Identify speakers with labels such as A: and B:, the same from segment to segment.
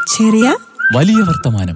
A: ചെറിയ
B: വലിയ വർത്തമാനം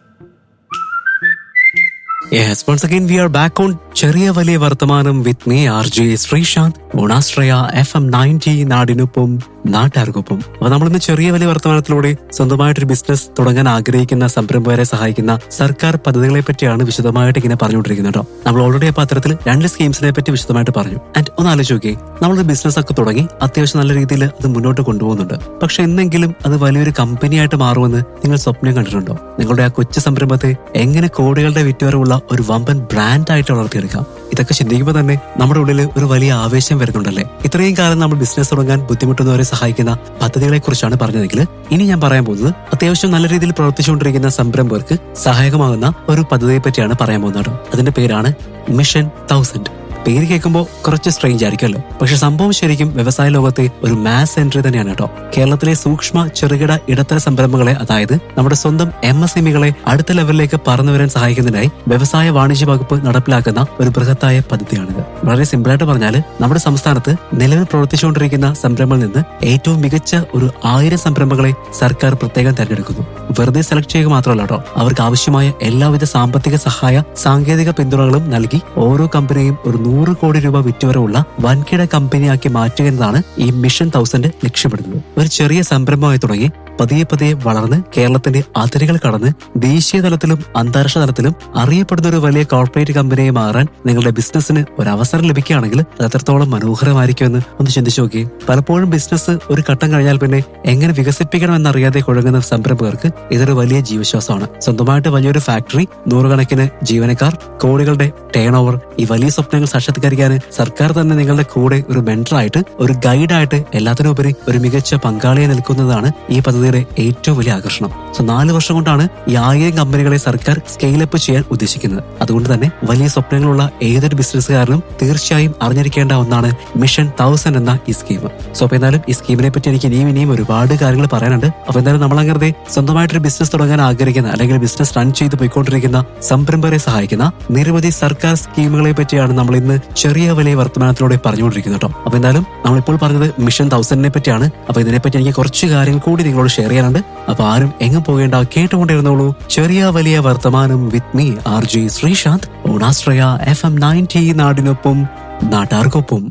C: Yes, once again we are back on ചെറിയ വലിയ വർത്തമാനം with me R J Sreesanth ഗുണാശ്രയ എഫ് എം നയൻറ്റി നാടിനൊപ്പം നാട്ടുകാർക്കൊപ്പം അപ്പൊ നമ്മളിന്ന് ചെറിയ വലിയ വർത്തമാനത്തിലൂടെ സ്വന്തമായിട്ടൊരു ബിസിനസ് തുടങ്ങാൻ ആഗ്രഹിക്കുന്ന സംരംഭകരെ സഹായിക്കുന്ന സർക്കാർ പദ്ധതികളെ പറ്റിയാണ് വിശദമായിട്ട് ഇങ്ങനെ പറഞ്ഞുകൊണ്ടിരിക്കുന്നത് കേട്ടോ നമ്മൾ ഓൾറെഡി ആ പത്രത്തിൽ രണ്ട് സ്കീംസിനെ പറ്റി വിശദമായിട്ട് പറഞ്ഞു ആൻഡ് ഒന്ന് ആലോചിച്ച് നോക്കി നമ്മളൊരു ബിസിനസ് ഒക്കെ തുടങ്ങി അത്യാവശ്യം നല്ല രീതിയിൽ അത് മുന്നോട്ട് കൊണ്ടുപോകുന്നുണ്ട് പക്ഷെ എന്തെങ്കിലും അത് വലിയൊരു കമ്പനിയായിട്ട് മാറുമെന്ന് നിങ്ങൾ സ്വപ്നം കണ്ടിട്ടുണ്ടോ നിങ്ങളുടെ ആ കൊച്ചു സംരംഭത്തെ എങ്ങനെ കോടികളുടെ വിറ്റുവരവുള്ള ഒരു വമ്പൻ ബ്രാൻഡായിട്ട് വളർത്തിയെടുക്കാം ഇതൊക്കെ ചിന്തിക്കുമ്പോൾ തന്നെ നമ്മുടെ ഉള്ളിൽ ഒരു വലിയ ആവേശം വരുന്നുണ്ടല്ലേ ഇത്രയും കാലം നമ്മൾ ബിസിനസ് തുടങ്ങാൻ ബുദ്ധിമുട്ടുന്നവരെ സഹായിക്കുന്ന പദ്ധതികളെ കുറിച്ചാണ് പറഞ്ഞതെങ്കിൽ ഇനി ഞാൻ പറയാൻ പോകുന്നത് അത്യാവശ്യം നല്ല രീതിയിൽ പ്രവർത്തിച്ചുകൊണ്ടിരിക്കുന്ന സംരംഭകർക്ക് സഹായകമാകുന്ന ഒരു പദ്ധതിയെ പറ്റിയാണ് പറയാൻ പോകുന്നത് അതിന്റെ പേരാണ് മിഷൻ തൗസൻഡ് പേര് കേൾക്കുമ്പോൾ കുറച്ച് സ്ട്രെയിഞ്ച് ആയിരിക്കുമല്ലോ പക്ഷെ സംഭവം ശരിക്കും വ്യവസായ ലോകത്തെ ഒരു മാസ് എൻട്രി തന്നെയാണ് കേട്ടോ കേരളത്തിലെ സൂക്ഷ്മ ചെറുകിട ഇടത്തര സംരംഭങ്ങളെ അതായത് നമ്മുടെ സ്വന്തം എം എസ് എമ്മികളെ അടുത്ത ലെവലിലേക്ക് പറന്നു വരാൻ സഹായിക്കുന്നതിനായി വ്യവസായ വാണിജ്യ വകുപ്പ് നടപ്പിലാക്കുന്ന ഒരു ബൃഹത്തായ പദ്ധതിയാണിത് വളരെ സിമ്പിളായിട്ട് പറഞ്ഞാൽ നമ്മുടെ സംസ്ഥാനത്ത് നിലവിൽ പ്രവർത്തിച്ചുകൊണ്ടിരിക്കുന്ന സംരംഭങ്ങളിൽ നിന്ന് ഏറ്റവും മികച്ച ഒരു ആയിരം സംരംഭങ്ങളെ സർക്കാർ പ്രത്യേകം തെരഞ്ഞെടുക്കുന്നു വെറുതെ സെലക്ട് ചെയ്യുക മാത്രമല്ല കേട്ടോ അവർക്ക് ആവശ്യമായ എല്ലാവിധ സാമ്പത്തിക സഹായ സാങ്കേതിക പിന്തുണകളും നൽകി ഓരോ കമ്പനിയും ഒരു നൂറ് കോടി രൂപ വിറ്റുവരവുള്ള വൻകിട കമ്പനിയാക്കി മാറ്റുക എന്നതാണ് ഈ മിഷൻ തൗസൻഡ് ലക്ഷ്യമിടുന്നത് ഒരു ചെറിയ സംരംഭമായി തുടങ്ങി പതിയെ പതിയെ വളർന്ന് കേരളത്തിന്റെ അതിരുകൾ കടന്ന് ദേശീയ തലത്തിലും അന്താരാഷ്ട്ര തലത്തിലും അറിയപ്പെടുന്ന ഒരു വലിയ കോർപ്പറേറ്റ് കമ്പനിയായി മാറാൻ നിങ്ങളുടെ ബിസിനസ്സിന് ഒരു അവസരം ലഭിക്കുകയാണെങ്കിൽ അത് എത്രത്തോളം മനോഹരമായിരിക്കുമെന്ന് ഒന്ന് ചിന്തിച്ചു നോക്കി പലപ്പോഴും ബിസിനസ് ഒരു ഘട്ടം കഴിഞ്ഞാൽ പിന്നെ എങ്ങനെ വികസിപ്പിക്കണമെന്നറിയാതെ കുഴങ്ങുന്ന സംരംഭകർക്ക് ഇതൊരു വലിയ ജീവശ്വാസമാണ് സ്വന്തമായിട്ട് വലിയൊരു ഫാക്ടറി നൂറുകണക്കിന് ജീവനക്കാർ കോടികളുടെ ടേൺ ഓവർ ഈ വലിയ സ്വപ്നങ്ങൾ സാക്ഷാത്കരിക്കാൻ സർക്കാർ തന്നെ നിങ്ങളുടെ കൂടെ ഒരു മെന്ററായിട്ട് ഒരു ഗൈഡായിട്ട് എല്ലാത്തിനുപരി ഒരു മികച്ച പങ്കാളിയെ നിൽക്കുന്നതാണ് ഈ പദ്ധതിയുടെ ഏറ്റവും വലിയ ആകർഷണം സോ നാല് വർഷം കൊണ്ടാണ് ഈ ആയിരം കമ്പനികളെ സർക്കാർ സ്കെയിലപ്പ് ചെയ്യാൻ ഉദ്ദേശിക്കുന്നത് അതുകൊണ്ട് തന്നെ വലിയ സ്വപ്നങ്ങളുള്ള ഏതൊരു ബിസിനസ്സുകാരനും തീർച്ചയായും അറിഞ്ഞിരിക്കേണ്ട ഒന്നാണ് മിഷൻ തൗസൻഡ് എന്ന ഈ സ്കീം സോ അപ്പൊ എന്തായാലും ഈ സ്കീമിനെ പറ്റി എനിക്ക് ഇനിയും ഇനിയും ഒരുപാട് കാര്യങ്ങൾ പറയാനുണ്ട് അപ്പൊ എന്തായാലും നമ്മൾ അങ്ങനെ സ്വന്തമായിട്ടൊരു ബിസിനസ് തുടങ്ങാൻ ആഗ്രഹിക്കുന്ന അല്ലെങ്കിൽ ബിസിനസ് റൺ ചെയ്ത് പോയിക്കൊണ്ടിരിക്കുന്ന സംരംഭകരെ സഹായിക്കുന്ന നിരവധി സർക്കാർ സ്കീമുകളെ പറ്റിയാണ് നമ്മൾ ഇന്ന് ചെറിയ വലിയ വർത്തമാനത്തിലൂടെ പറഞ്ഞുകൊണ്ടിരിക്കുന്നത് കേട്ടോ അപ്പൊ എന്തായാലും നമ്മളിപ്പോൾ പറഞ്ഞത് മിഷൻ തൗസൻഡിനെ പറ്റിയാണ് അപ്പൊ ഇതിനെപ്പറ്റി എനിക്ക് കുറച്ച് കാര്യങ്ങൾ കൂടി നിങ്ങളോട് ഷെയർ ചെയ്യാനുണ്ട് അപ്പൊ ആരും എങ്ങും പോകേണ്ട കേട്ടുകൊണ്ടിരുന്നോളൂ ചെറിയ വലിയ വർത്തമാനം with me R J Sreesanth ഓണാശ്രയ എഫ് എം നയൻറ്റി നാടിനൊപ്പം നാട്ടാർക്കൊപ്പം